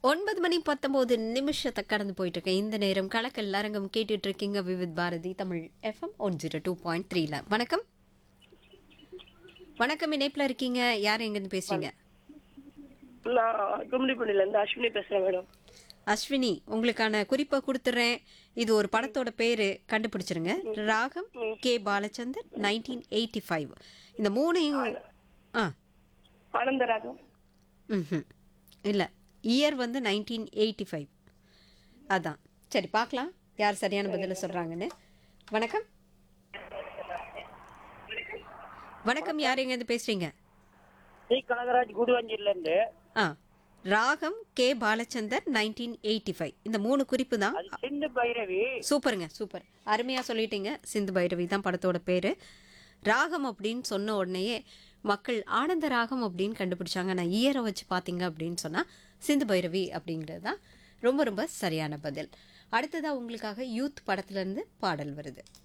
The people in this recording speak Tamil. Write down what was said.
ஒன்பது மணி பத்தொன்பது நிமிஷத்தை கடந்து போயிட்டு இருக்கேன் இந்த நேரம் கலக்கல் அரங்கம் கேட்டுட்டு இருக்கீங்க Vividh Bharati Tamil FM one zero two point த்ரீல வணக்கம் வணக்கம் இணைப்பில் இருக்கீங்க யார் எங்கேருந்து பேசுறீங்க நான் கும்மிடிப்பூண்டில இருந்து அஸ்வினி பேசுறேன் மேடம் அஸ்வினி உங்களுக்கான குறிப்பை கொடுத்துட்றேன் இது ஒரு படத்தோட பேரு கண்டுபிடிச்சிருங்க ராகம் K Balachander nineteen eighty five இந்த மூணையும் ஆ ஆனந்தராகம் ம் இல்லை இயர் வந்து நைன்டீன் எயிட்டி ஃபைவ் அதான் சரி பார்க்கலாம் யார் சரியான பதிலை சொல்கிறாங்கன்னு வணக்கம் வணக்கம் யார் எங்கேருந்து பேசுகிறீங்க டி கனகராஜ் குடுவாஞ்சில இருந்து ஆ ராகம் K Balachander nineteen eighty five இந்த மூணு குறிப்பு தான் அது சிந்து பைரவி சூப்பருங்க சூப்பர் அருமையாக சொல்லிட்டீங்க சிந்து பைரவி தான் படத்தோட பேர் ராகம் அப்படின்னு சொன்ன உடனேயே மக்கள் ஆனந்த ராகம் அப்படின்னு கண்டுபிடிச்சாங்க நான் இயரை வச்சு பார்த்தீங்க அப்படின்னு சொன்னால் சிந்து பைரவி அப்படிங்கிறது தான் ரொம்ப ரொம்ப சரியான பதில் அடுத்ததாக உங்களுக்காக யூத் படத்துலேருந்து பாடல் வருது